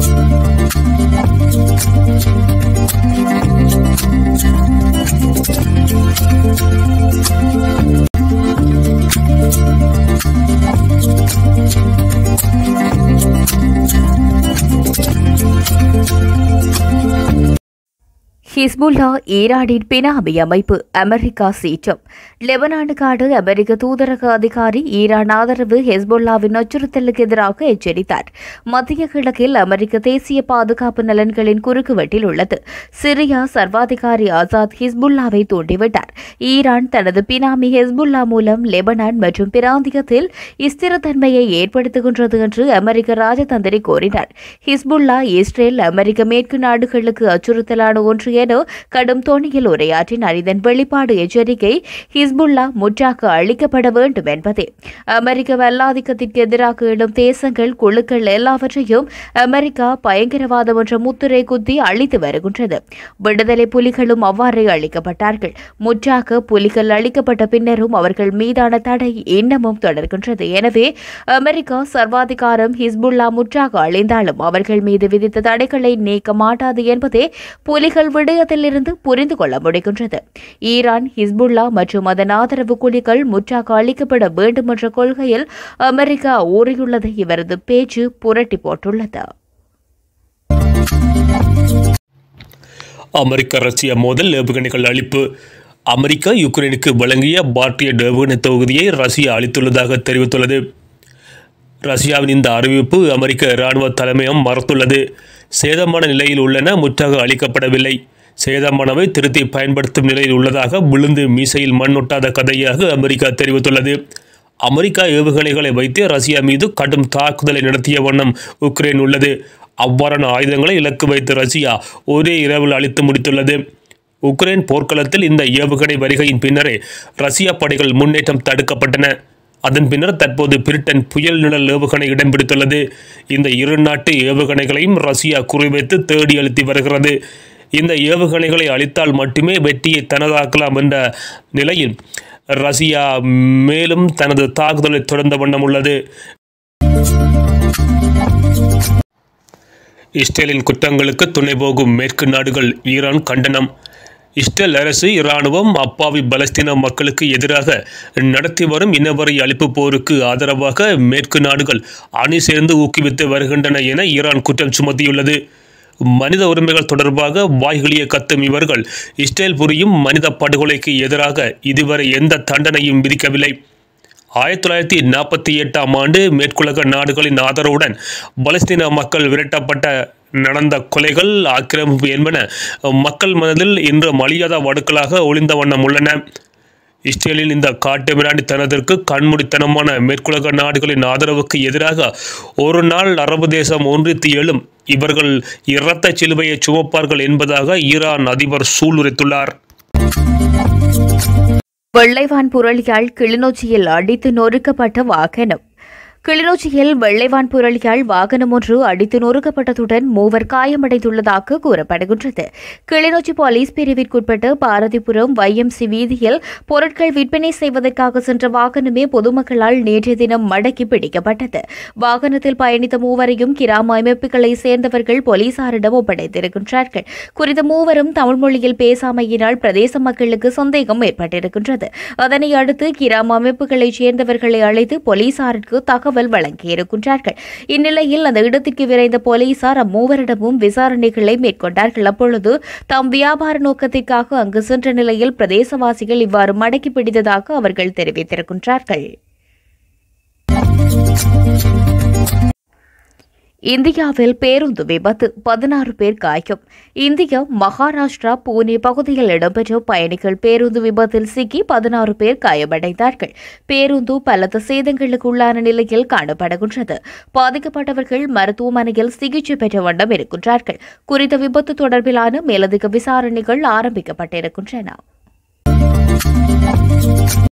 Hezbollah ஈரானின் பினாமி அமைப்பு America சீற்றம் லெபனானுக்கான அமெரிக்க தூதரக அதிகாரி ஈரான் ஆதரவு ஹெஸ்புல்லாவின் அச்சுறுத்தலுக்கு எதிராக எச்சரித்தார் மத்திய கிழக்கில் அமெரிக்க தேசிய பாதுகாப்பு நலன்களின் குறுக்குவெட்டில் உள்ளது சிரியா சர்வாதிகாரி ஆசாத் ஹிஸ்புல்லாவை தூண்டிவிட்டார் ஈரான் தனது பினாமி ஹெஸ்புல்லா மூலம் லெபனான் மற்றும் பிராந்தியத்தில் ஸ்திரத்தன்மையை ஏற்படுத்துகின்றது என்று அமெரிக்க ராஜதந்திரி கூறினார் ஹிஸ்புல்லா இஸ்ரேல் அமெரிக்க மேற்கு நாடுகளுக்கு அச்சுறுத்தலான ஒன்று என கடும் தோணியில் உரையாற்றினார் இதன் வெளிப்பாடு எச்சரிக்கை ஹிஸ்புல்லா முற்றாக அழிக்கப்பட வேண்டும் என்பதே அமெரிக்க வல்லாதிக்கத்திற்கு எதிராக எழும் தேசங்கள் குழுக்கள் எல்லாவற்றையும் அமெரிக்கா பயங்கரவாதம் என்ற முத்திரை குத்தி அழித்து வருகின்றது விடுதலை புலிகளும் அவ்வாறே அழிக்கப்பட்டார்கள் முற்றாக புலிகள் அழிக்கப்பட்ட பின்னரும் அவர்கள் மீதான தடை இன்னமும் தொடர்கின்றது எனவே அமெரிக்கா சர்வாதிகாரம் ஹிஸ்புல்லா முற்றாக அழிந்தாலும் அவர்கள் மீது விதித்த தடைகளை நீக்க மாட்டாது என்பதே புலிகள் விடயத்திலிருந்து புரிந்து கொள்ள முடிகின்றது ஈரான் ஹிஸ்புல்லா மற்றும் அதன் ஆதரவு குழிகள் முற்றாக அளிக்கப்பட வேண்டும் என்ற கொள்கையில் அமெரிக்கா ஊறியுள்ளதை இவரது பேச்சு புரட்டி போட்டுள்ளது அமெரிக்க ரஷ்யா மோதல் ஏவுகணைகள் அளிப்பு அமெரிக்கா யுக்ரைனுக்கு வழங்கிய பாட்டிய ஏவுகணை தொகுதியை ரஷ்யா அளித்துள்ளதாக தெரிவித்துள்ளது ரஷ்யாவின் இந்த அறிவிப்பு அமெரிக்க இராணுவ தலைமையம் மறுத்துள்ளது சேதமான நிலையில் உள்ளன முற்றாக அளிக்கப்படவில்லை சேதமானவை திருத்தி பயன்படுத்தும் நிலையில் உள்ளதாக விழுந்து மீசையில் மண் ஒட்டாத கதையாக அமெரிக்கா தெரிவித்துள்ளது அமெரிக்கா ஏவுகணைகளை வைத்து ரஷ்யா மீது கடும் தாக்குதலை நடத்திய வண்ணம் உக்ரைன் உள்ளது அவ்வாறான ஆயுதங்களை இலக்கு வைத்து ரஷ்யா ஒரே இரவில் அழித்து முடித்துள்ளது உக்ரைன் போர்க்களத்தில் இந்த ஏவுகணை வருகையின் பின்னரே ரஷ்யா படைகள் முன்னேற்றம் தடுக்கப்பட்டன அதன் பின்னர் தற்போது பிரிட்டன் புயல் நிழல் ஏவுகணை இடம் பிடித்துள்ளது இந்த இரு நாட்டு ஏவுகணைகளையும் ரஷ்யா குறிவைத்து தேடி அழுத்தி வருகிறது இந்த ஏவுகணைகளை அளித்தால் மட்டுமே வெற்றியை தனதாக்கலாம் என்ற நிலையில் ரஷ்யா மேலும் தனது தாக்குதலை தொடர்ந்த வண்ணம் உள்ளது இஸ்ரேலின் குற்றங்களுக்கு துணை போகும் மேற்கு நாடுகள் ஈரான் கண்டனம் இஸ்ரேல் அரசு இராணுவம் அப்பாவி பலஸ்தீன மக்களுக்கு எதிராக நடத்தி வரும் இனவரை அழிப்பு போருக்கு ஆதரவாக மேற்கு நாடுகள் அணி சேர்ந்து ஊக்குவித்து வருகின்றன என ஈரான் குற்றம் சுமத்தியுள்ளது மனித உரிமைகள் தொடர்பாக வாய்களிய கத்தும் இவர்கள் இஸ்ரேல் புரியும் மனித படுகொலைக்கு எதிராக இதுவரை எந்த தண்டனையும் விதிக்கவில்லை ஆயிரத்தி தொள்ளாயிரத்தி நாற்பத்தி எட்டாம் ஆண்டு மேற்குலக நாடுகளின் ஆதரவுடன் பலஸ்தீன மக்கள் விரட்டப்பட்ட நடந்த கொலைகள் ஆக்கிரமிப்பு என்பன மக்கள் மனதில் இன்று மலியாத வடுக்களாக ஒளிந்த வண்ணம் உள்ளன இஸ்ரேலின் இந்த காட்டுமிராண்டித்தனத்திற்கு கண்மூடித்தனமான மேற்குலக நாடுகளின் ஆதரவுக்கு எதிராக ஒரு நாள் அரபு தேசம் ஒன்றித்து எழும் இவர்கள் இரத்த சிலுவையை சுமப்பார்கள் என்பதாக ஈரான் அதிபர் சூளுரைத்துள்ளார் வெள்ளைவான் புரளியால் கிளிநொச்சியில் அடித்து நொறுக்கப்பட்ட வாகனம் கிளிநொச்சியில் வெள்ளைவான் புரளியால் வாகனம் ஒன்று அடித்து நொறுக்கப்பட்டதுடன் மூவர் காயமடைந்துள்ளதாக கூறப்படுகின்றது கிளிநொச்சி போலீஸ் பிரிவிற்குட்பட்ட பாரதிபுரம் வைஎம்சி வீதியில் பொருட்கள் விற்பனை செய்வதற்காக சென்ற வாகனமே பொதுமக்களால் நேற்றைய தினம் மடக்கி பிடிக்கப்பட்டது வாகனத்தில் பயணித்த மூவரையும் கிராம அமைப்புகளை சேர்ந்தவர்கள் போலீசாரிடம் ஒப்படைத்திருக்கின்றார்கள் குறித்த மூவரும் தமிழ் மொழியில் பேசாமையினால் பிரதேச மக்களுக்கு சந்தேகம் ஏற்பட்டிருக்கின்றது அதனை அடுத்து கிராம அமைப்புகளைச் சேர்ந்தவர்களை அழைத்து போலீசாருக்கு தகவல் தகவல் வழங்கியிருக்கின்றார்கள் இந்நிலையில் அந்த இடத்திற்கு விரைந்த போலீசார் அம்மூவரிடமும் விசாரணைகளை மேற்கொண்டார்கள் அப்பொழுது தாம் வியாபார நோக்கத்திற்காக அங்கு சென்ற நிலையில் பிரதேசவாசிகள் இவ்வாறு மடக்கி பிடித்ததாக அவர்கள் தெரிவித்திருக்கின்றார்கள் இந்தியாவில் பேருந்து விபத்து பதினாறு பேர் காயம் இந்தியா மகாராஷ்டிரா பூனே பகுதியில் இடம்பெற்ற பயணிகள் பேருந்து விபத்தில் சிக்கி பதினாறு பேர் காயமடைந்தார்கள் பேருந்து பலத்த சேதங்களுக்கு உள்ளான நிலையில் காணப்படுகின்றது பாதிக்கப்பட்டவர்கள் மருத்துவமனையில் சிகிச்சை பெற்ற வண்ணம் இருக்கின்றார்கள் குறித்த விபத்து தொடர்பிலான மேலதிக விசாரணைகள் ஆரம்பிக்கப்பட்டிருக்கின்றன